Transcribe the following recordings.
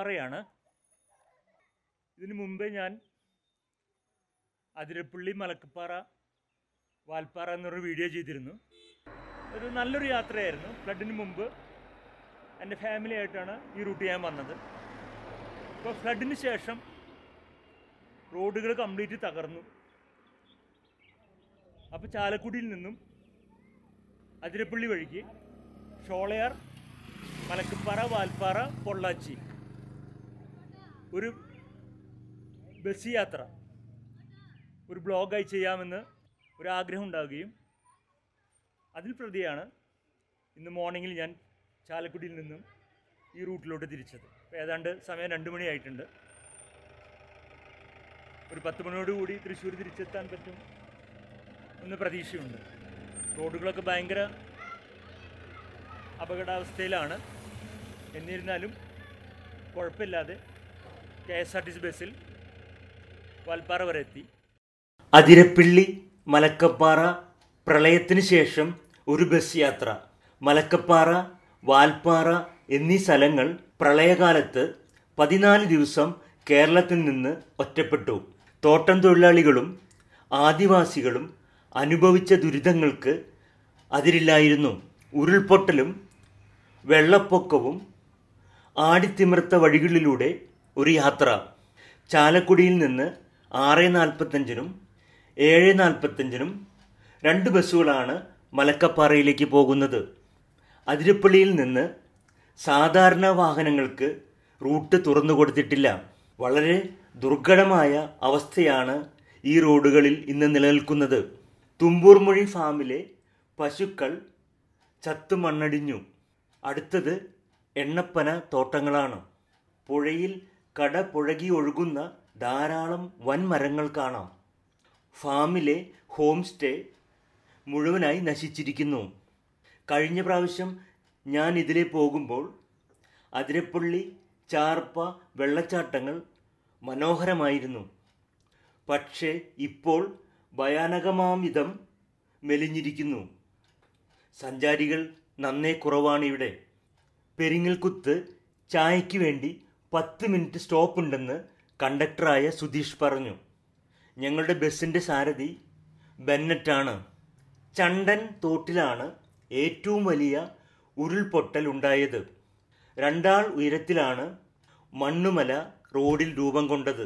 മലക്കപ്പാറയാണ് ഇതിനു മുമ്പേ ഞാൻ അതിരപ്പള്ളി മലക്കപ്പാറ വാൽപ്പാറ എന്നൊരു വീഡിയോ ചെയ്തിരുന്നു ഒരു നല്ലൊരു യാത്രയായിരുന്നു ഫ്ലഡിന് മുമ്പ് എൻ്റെ ഫാമിലി ആയിട്ടാണ് ഈ റൂട്ട് ഞാൻ വന്നത് ഇപ്പോൾ ഫ്ലഡിന് ശേഷം റോഡുകൾ കംപ്ലീറ്റ് തകർന്നു അപ്പോൾ ചാലക്കുടിയിൽ നിന്നും അതിരപ്പള്ളി വഴിക്ക് ഷോളയാർ മലക്കപ്പാറ വാൽപ്പാറ പൊള്ളാച്ചി ഒരു ബസ് യാത്ര ഒരു ബ്ലോഗായി ചെയ്യാമെന്ന് ഒരു ആഗ്രഹം ഉണ്ടാവുകയും അതിൽ പ്രതിയാണ് ഇന്ന് മോർണിംഗിൽ ഞാൻ ചാലക്കുടിയിൽ നിന്നും ഈ റൂട്ടിലോട്ട് തിരിച്ചത് ഇപ്പോൾ ഏതാണ്ട് സമയം രണ്ട് മണിയായിട്ടുണ്ട് ഒരു പത്ത് മണിയോടുകൂടി തൃശ്ശൂർ തിരിച്ചെത്താൻ പറ്റും എന്ന് പ്രതീക്ഷയുണ്ട് റോഡുകളൊക്കെ ഭയങ്കര അപകടാവസ്ഥയിലാണ് എന്നിരുന്നാലും കുഴപ്പമില്ലാതെ K S R T C ബസ്സിൽ വാൽപ്പാറ വരെ എത്തി അതിരപ്പിള്ളി മലക്കപ്പാറ പ്രളയത്തിന് ശേഷം ഒരു ബസ് യാത്ര മലക്കപ്പാറ വാൽപ്പാറ എന്നീ സ്ഥലങ്ങൾ പ്രളയകാലത്ത് പതിനാല് ദിവസം കേരളത്തിൽ നിന്ന് ഒറ്റപ്പെട്ടു തോട്ടം തൊഴിലാളികളും ആദിവാസികളും അനുഭവിച്ച ദുരിതങ്ങൾക്ക് അതിരില്ലായിരുന്നു ഉരുൾപൊട്ടലും വെള്ളപ്പൊക്കവും ആടിത്തിമിർത്ത വഴികളിലൂടെ ഒരു യാത്ര ചാലക്കുടിയിൽ നിന്ന് ആറ് നാൽപ്പത്തഞ്ചിനും ഏഴ് നാൽപ്പത്തഞ്ചിനും രണ്ട് ബസ്സുകളാണ് മലക്കപ്പാറയിലേക്ക് പോകുന്നത് അതിരപ്പള്ളിയിൽ നിന്ന് സാധാരണ വാഹനങ്ങൾക്ക് റൂട്ട് തുറന്നു കൊടുത്തിട്ടില്ല വളരെ ദുർഘടമായ അവസ്ഥയാണ് ഈ റോഡുകളിൽ ഇന്ന് നിലനിൽക്കുന്നത് തുമ്പൂർമൊഴി ഫാമിലെ പശുക്കൾ ചത്തു മണ്ണടിഞ്ഞു അടുത്തത് എണ്ണപ്പന തോട്ടങ്ങളാണ് പുഴയിൽ കട പുഴകി ഒഴുകുന്ന ധാരാളം വൻമരങ്ങൾ കാണാം ഫാമിലെ ഹോം സ്റ്റേ മുഴുവനായി നശിച്ചിരിക്കുന്നു കഴിഞ്ഞ പ്രാവശ്യം ഞാൻ ഇതിലെ പോകുമ്പോൾ അതിരപ്പള്ളി ചാർപ്പ വെള്ളച്ചാട്ടങ്ങൾ മനോഹരമായിരുന്നു പക്ഷേ ഇപ്പോൾ ഭയാനകമാം വിധം മെലിഞ്ഞിരിക്കുന്നു സഞ്ചാരികൾ നന്നേ കുറവാണിവിടെ പെരിങ്ങൽകുത്ത് ചായയ്ക്ക് വേണ്ടി പത്ത് മിനിറ്റ് സ്റ്റോപ്പ് ഉണ്ടെന്ന് കണ്ടക്ടറായ സുധീഷ് പറഞ്ഞു ഞങ്ങളുടെ ബസ്സിൻ്റെ സാരഥി ബെന്നറ്റാണ് ചണ്ടൻ തോട്ടിലാണ് ഏറ്റവും വലിയ ഉരുൾപൊട്ടൽ ഉണ്ടായത് രണ്ടാൾ ഉയരത്തിലാണ് മണ്ണുമല റോഡിൽ രൂപം കൊണ്ടത്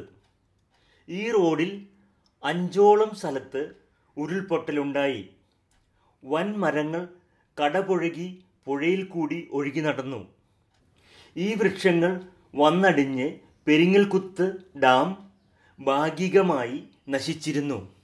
ഈ റോഡിൽ അഞ്ചോളം സ്ഥലത്ത് ഉരുൾപൊട്ടലുണ്ടായി വൻ മരങ്ങൾ കടപുഴകി പുഴയിൽ കൂടി ഒഴുകി നടന്നു ഈ വൃക്ഷങ്ങൾ വന്നടിഞ്ഞ് പെരിങ്ങൽകുത്ത് ഡാം ഭാഗികമായി നശിച്ചിരുന്നു